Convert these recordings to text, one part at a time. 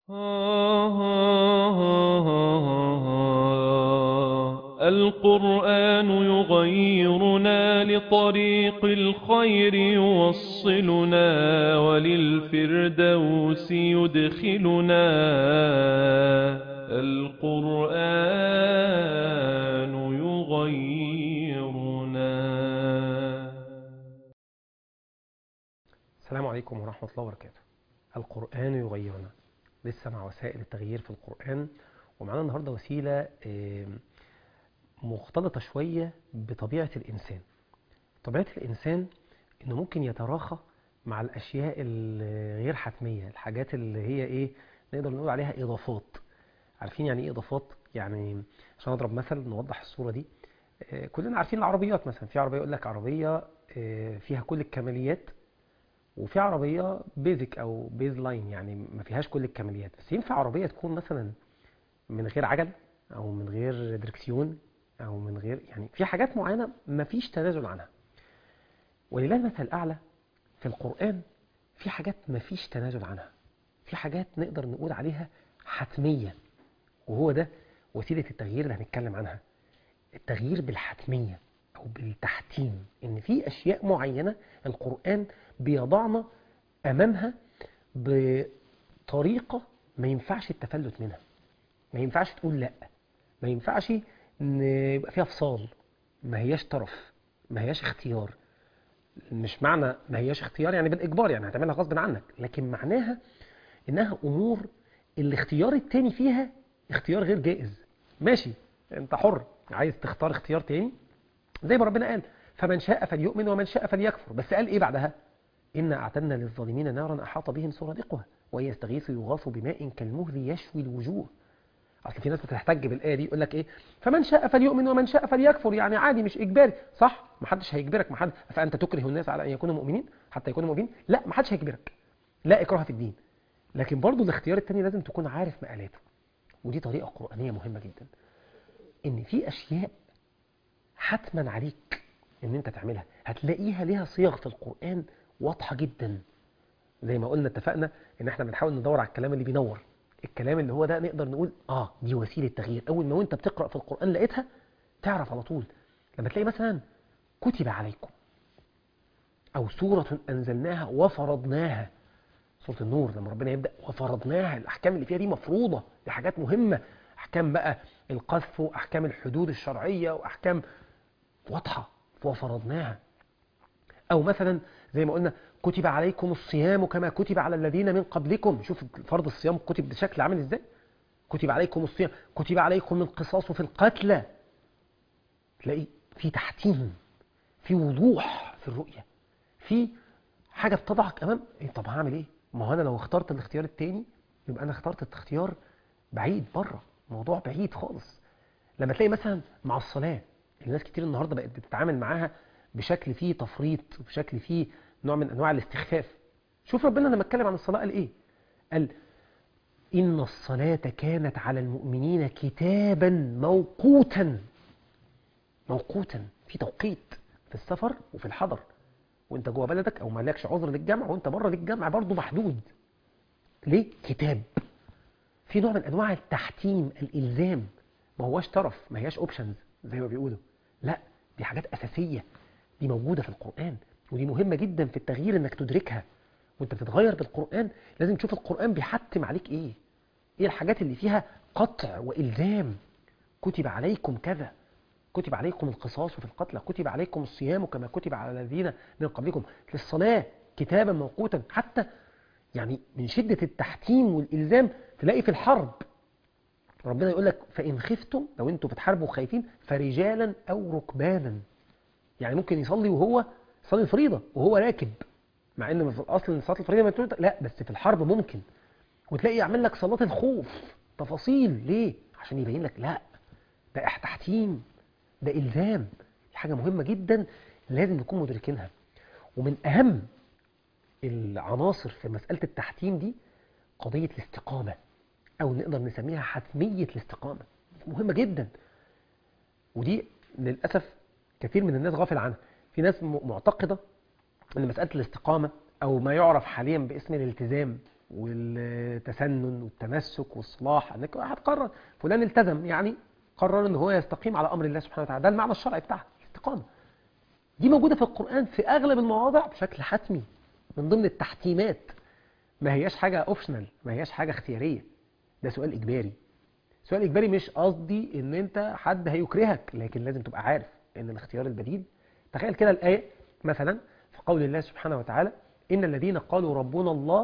القرآن يغيرنا لطريق الخير يوصلنا وللفردوس يدخلنا القرآن يغيرنا السلام عليكم ورحمة الله وبركاته القرآن يغيرنا لسه مع وسائل التغيير في القرآن ومعانا النهاردة وسيلة آم، مختلطة شوية بطبيعة الإنسان طبيعة الإنسان إنه ممكن يتراخى مع الأشياء الغير حتمية الحاجات اللي هي إيه نقدر نقول عليها إضافات عارفين يعني إيه إضافات؟ يعني عشان أضرب مثل نوضح الصورة دي آه، كلنا عارفين العربيات مثلا في عربية يقول لك عربية آه، فيها كل الكماليات وفي عربية بيزك أو بيز لاين يعني ما فيهاش كل الكماليات بس ينفع عربية تكون مثلا من غير عجل أو من غير دركسيون أو من غير يعني في حاجات معينة ما فيش تنازل عنها ولله المثل الأعلى في القرآن في حاجات ما فيش تنازل عنها في حاجات نقدر نقول عليها حتمية وهو ده وسيلة التغيير اللي هنتكلم عنها التغيير بالحتمية أو بالتحتيم إن في أشياء معينة القرآن بيضعنا أمامها بطريقة ما ينفعش التفلت منها ما ينفعش تقول لأ ما ينفعش إن يبقى فيها فصال ما هياش طرف ما هياش اختيار مش معنى ما هياش اختيار يعني بالإجبار يعني هتعملها غصب عنك لكن معناها إنها أمور الاختيار التاني فيها اختيار غير جائز ماشي انت حر عايز تختار اختيار تاني زي ما ربنا قال فمن شاء فليؤمن ومن شاء فليكفر بس قال ايه بعدها إنا أعتدنا للظالمين نارا أحاط بهم سرادقها وإن يستغيثوا يغاثوا بماء كالمهل يشوي الوجوه أصل في ناس بتحتج بالآية دي يقول لك إيه فمن شاء فليؤمن ومن شاء فليكفر يعني عادي مش إجباري صح محدش هيجبرك محد فأنت تكره الناس على أن يكونوا مؤمنين حتى يكونوا مؤمنين لا محدش هيجبرك لا إكراه في الدين لكن برضو الاختيار التاني لازم تكون عارف مقالاته ودي طريقة قرآنية مهمة جدا إن في أشياء حتما عليك إن أنت تعملها هتلاقيها ليها صيغ في القرآن واضحة جدا زي ما قلنا اتفقنا ان احنا بنحاول ندور على الكلام اللي بينور الكلام اللي هو ده نقدر نقول اه دي وسيلة تغيير اول ما وانت بتقرأ في القرآن لقيتها تعرف على طول لما تلاقي مثلا كتب عليكم او سورة انزلناها وفرضناها سورة النور لما ربنا يبدأ وفرضناها الاحكام اللي فيها دي مفروضة دي حاجات مهمة احكام بقى القذف واحكام الحدود الشرعية واحكام واضحة وفرضناها أو مثلا زي ما قلنا كتب عليكم الصيام كما كتب على الذين من قبلكم شوف فرض الصيام كتب بشكل عامل ازاي كتب عليكم الصيام كتب عليكم القصاص في القتلى تلاقي في تحتيم في وضوح في الرؤية في حاجة بتضعك أمام إيه طب هعمل إيه ما هو أنا لو اخترت الاختيار التاني يبقى أنا اخترت الاختيار بعيد بره موضوع بعيد خالص لما تلاقي مثلا مع الصلاة الناس كتير النهاردة بقت بتتعامل معاها بشكل فيه تفريط وبشكل فيه نوع من أنواع الاستخفاف شوف ربنا لما اتكلم عن الصلاة قال إيه قال إن الصلاة كانت على المؤمنين كتابا موقوتا موقوتا في توقيت في السفر وفي الحضر وانت جوه بلدك او مالكش عذر للجمع وانت بره للجمع برضه محدود ليه كتاب في نوع من انواع التحتيم الالزام ما هواش طرف ما هياش اوبشنز زي ما بيقولوا لا دي حاجات اساسيه دي موجودة في القرآن ودي مهمة جدا في التغيير انك تدركها وانت بتتغير بالقرآن لازم تشوف القرآن بيحتم عليك ايه ايه الحاجات اللي فيها قطع والزام كتب عليكم كذا كتب عليكم القصاص في القتلى كتب عليكم الصيام كما كتب على الذين من قبلكم للصلاة كتابا موقوتا حتى يعني من شدة التحتيم والإلزام تلاقي في الحرب ربنا يقول لك فإن خفتم لو انتوا بتحاربوا خايفين فرجالا أو ركبانا يعني ممكن يصلي وهو يصلي الفريضة وهو راكب مع ان في الاصل صلاه الفريضه ما تقول لا بس في الحرب ممكن وتلاقي يعمل لك صلاه الخوف تفاصيل ليه عشان يبين لك لا ده تحتيم ده الزام دي حاجه مهمه جدا لازم نكون مدركينها ومن اهم العناصر في مساله التحتيم دي قضيه الاستقامه او نقدر نسميها حتميه الاستقامه مهمه جدا ودي للاسف كثير من الناس غافل عنها في ناس م- معتقدة ان مسألة الاستقامة او ما يعرف حاليا باسم الالتزام والتسنن والتمسك والصلاح انك هتقرر فلان التزم يعني قرر ان هو يستقيم على امر الله سبحانه وتعالى ده المعنى الشرعي بتاعها الاستقامه دي موجوده في القران في اغلب المواضع بشكل حتمي من ضمن التحتيمات ما هياش حاجه اوبشنال ما هياش حاجه اختياريه ده سؤال اجباري سؤال اجباري مش قصدي ان انت حد هيكرهك لكن لازم تبقى عارف ان الاختيار البديل تخيل كده الايه مثلا في قول الله سبحانه وتعالى ان الذين قالوا ربنا الله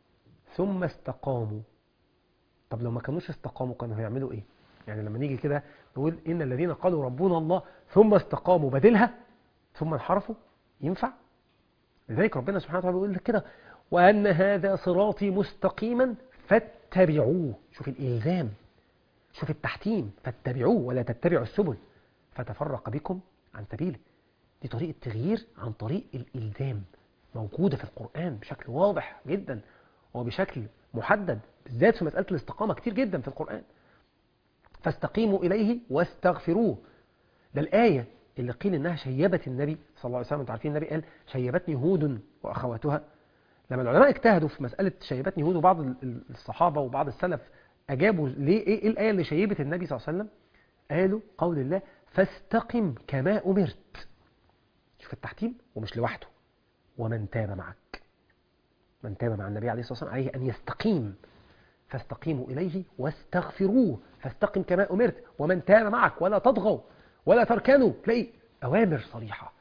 ثم استقاموا طب لو ما كانوش استقاموا كانوا هيعملوا ايه يعني لما نيجي كده نقول ان الذين قالوا ربنا الله ثم استقاموا بدلها ثم انحرفوا ينفع لذلك ربنا سبحانه وتعالى بيقول لك كده وان هذا صراطي مستقيما فاتبعوه شوف الالزام شوف التحتيم فاتبعوه ولا تتبعوا السبل فتفرق بكم عن سبيله دي طريقة تغيير عن طريق الإلزام موجودة في القرآن بشكل واضح جدا وبشكل محدد بالذات في مسألة الاستقامة كتير جدا في القرآن فاستقيموا إليه واستغفروه ده الآية اللي قيل إنها شيبت النبي صلى الله عليه وسلم انتوا عارفين النبي قال شيبتني هود وأخواتها لما العلماء اجتهدوا في مسألة شيبتني هود وبعض الصحابة وبعض السلف أجابوا ليه إيه الآية اللي شيبت النبي صلى الله عليه وسلم قالوا قول الله فاستقم كما أمرت شوف التحتيم ومش لوحده ومن تاب معك من تاب مع النبي عليه الصلاة والسلام عليه أن يستقيم فاستقيموا إليه واستغفروه فاستقم كما أمرت ومن تاب معك ولا تطغوا ولا تركنوا تلاقي أوامر صريحة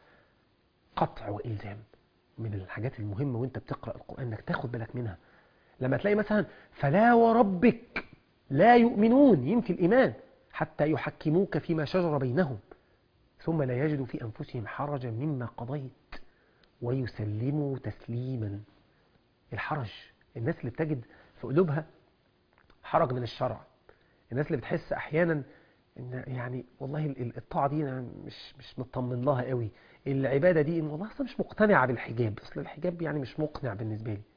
قطع وإلزام من الحاجات المهمة وانت بتقرأ القرآن انك تاخد بالك منها لما تلاقي مثلا فلا وربك لا يؤمنون ينفي الإيمان حتى يحكموك فيما شجر بينهم ثم لا يجدوا في أنفسهم حرجا مما قضيت ويسلموا تسليما الحرج الناس اللي بتجد في قلوبها حرج من الشرع الناس اللي بتحس أحيانا إن يعني والله الطاعة دي أنا مش مش مطمن لها قوي العبادة دي إن والله أصلا مش مقتنعة بالحجاب أصل الحجاب يعني مش مقنع بالنسبة لي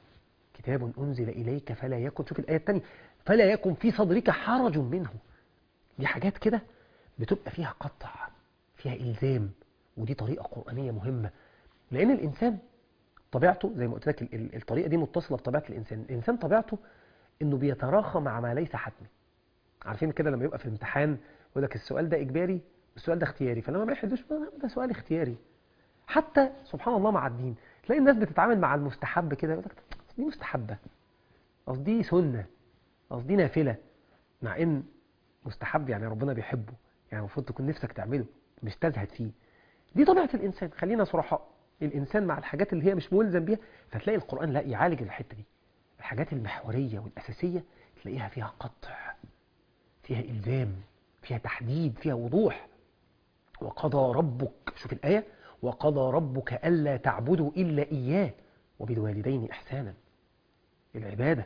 كتاب أنزل إليك فلا يكن شوف الآية الثانية فلا يكن في صدرك حرج منه دي حاجات كده بتبقى فيها قطع فيها إلزام ودي طريقة قرآنية مهمة لأن الإنسان طبيعته زي ما قلت لك الطريقة دي متصلة بطبيعة الإنسان الإنسان طبيعته إنه بيتراخى مع ما ليس حتمي عارفين كده لما يبقى في الامتحان يقول لك السؤال ده إجباري والسؤال ده اختياري فلما ما يحدوش ده سؤال اختياري حتى سبحان الله مع الدين تلاقي الناس بتتعامل مع المستحب كده يقول لك دي مستحبة قصدي سنة قصدي نافلة مع إن مستحب يعني ربنا بيحبه يعني المفروض تكون نفسك تعمله مش تزهد فيه دي طبيعة الإنسان خلينا صرحاء الإنسان مع الحاجات اللي هي مش ملزم بيها فتلاقي القرآن لا يعالج الحتة دي الحاجات المحورية والأساسية تلاقيها فيها قطع فيها إلزام فيها تحديد فيها وضوح وقضى ربك شوف الآية وقضى ربك ألا تعبدوا إلا إياه وبالوالدين إحسانا العبادة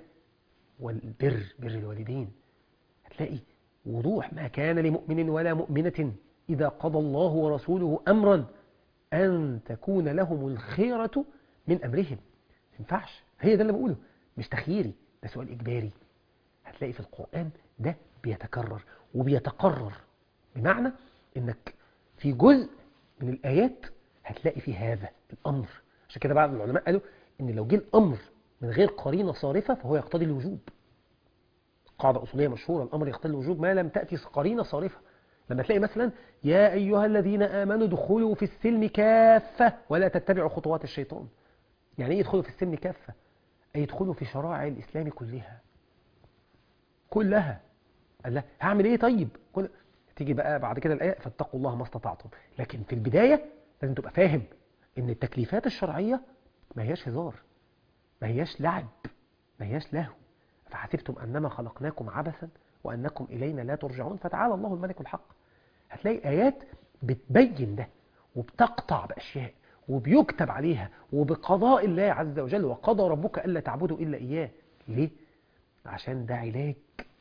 والبر بر الوالدين هتلاقي وضوح ما كان لمؤمن ولا مؤمنة إذا قضى الله ورسوله أمرا أن تكون لهم الخيرة من أمرهم ما ينفعش هي ده اللي بقوله مش تخييري ده سؤال إجباري هتلاقي في القرآن ده بيتكرر وبيتقرر بمعنى إنك في جزء من الآيات هتلاقي فيه هذا الأمر عشان كده بعض العلماء قالوا إن لو جه الأمر من غير قرينة صارفة فهو يقتضي الوجوب قاعدة أصولية مشهورة الأمر يقتضي الوجوب ما لم تأتي قرينة صارفة لما تلاقي مثلا يا أيها الذين آمنوا ادخلوا في السلم كافة ولا تتبعوا خطوات الشيطان يعني ايه يدخلوا في السلم كافة أي يدخلوا في شرائع الإسلام كلها كلها قال لا هعمل ايه طيب كل... تيجي بقى بعد كده الآية فاتقوا الله ما استطعتم لكن في البداية لازم تبقى فاهم ان التكليفات الشرعية ما هياش هزار ما هياش لعب ما هياش لهو فحسبتم أنما خلقناكم عبثا وأنكم إلينا لا ترجعون فتعالى الله الملك الحق هتلاقي آيات بتبين ده وبتقطع بأشياء وبيكتب عليها وبقضاء الله عز وجل وقضى ربك ألا تعبدوا إلا إياه ليه؟ عشان ده علاج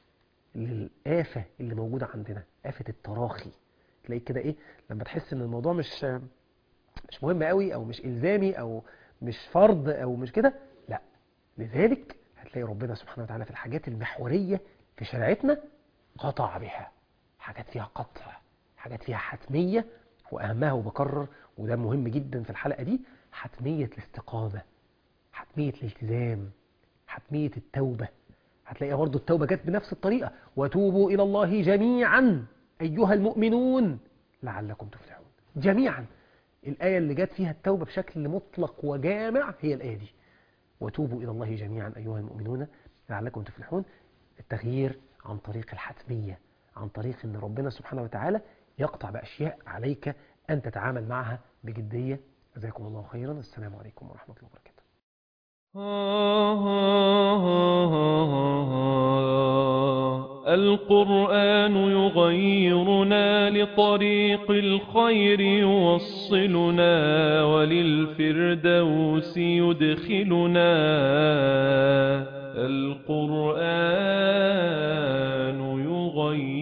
للآفة اللي موجودة عندنا آفة التراخي تلاقي كده إيه لما تحس إن الموضوع مش مش مهم قوي أو مش إلزامي أو مش فرض أو مش كده لا لذلك هتلاقي ربنا سبحانه وتعالى في الحاجات المحورية في شريعتنا قطع بها حاجات فيها قطع حاجات فيها حتمية وأهمها وبكرر وده مهم جدا في الحلقة دي حتمية الاستقامة حتمية الالتزام حتمية التوبة هتلاقي برضه التوبة جت بنفس الطريقة وتوبوا إلى الله جميعا أيها المؤمنون لعلكم تفلحون جميعا الآية اللي جت فيها التوبة بشكل مطلق وجامع هي الآية دي وتوبوا إلى الله جميعا أيها المؤمنون لعلكم تفلحون التغيير عن طريق الحتمية عن طريق أن ربنا سبحانه وتعالى يقطع بأشياء عليك أن تتعامل معها بجدية جزاكم الله خيرا السلام عليكم ورحمة الله وبركاته القرآن يغيرنا لطريق الخير يوصلنا وللفردوس يدخلنا القرآن يغيرنا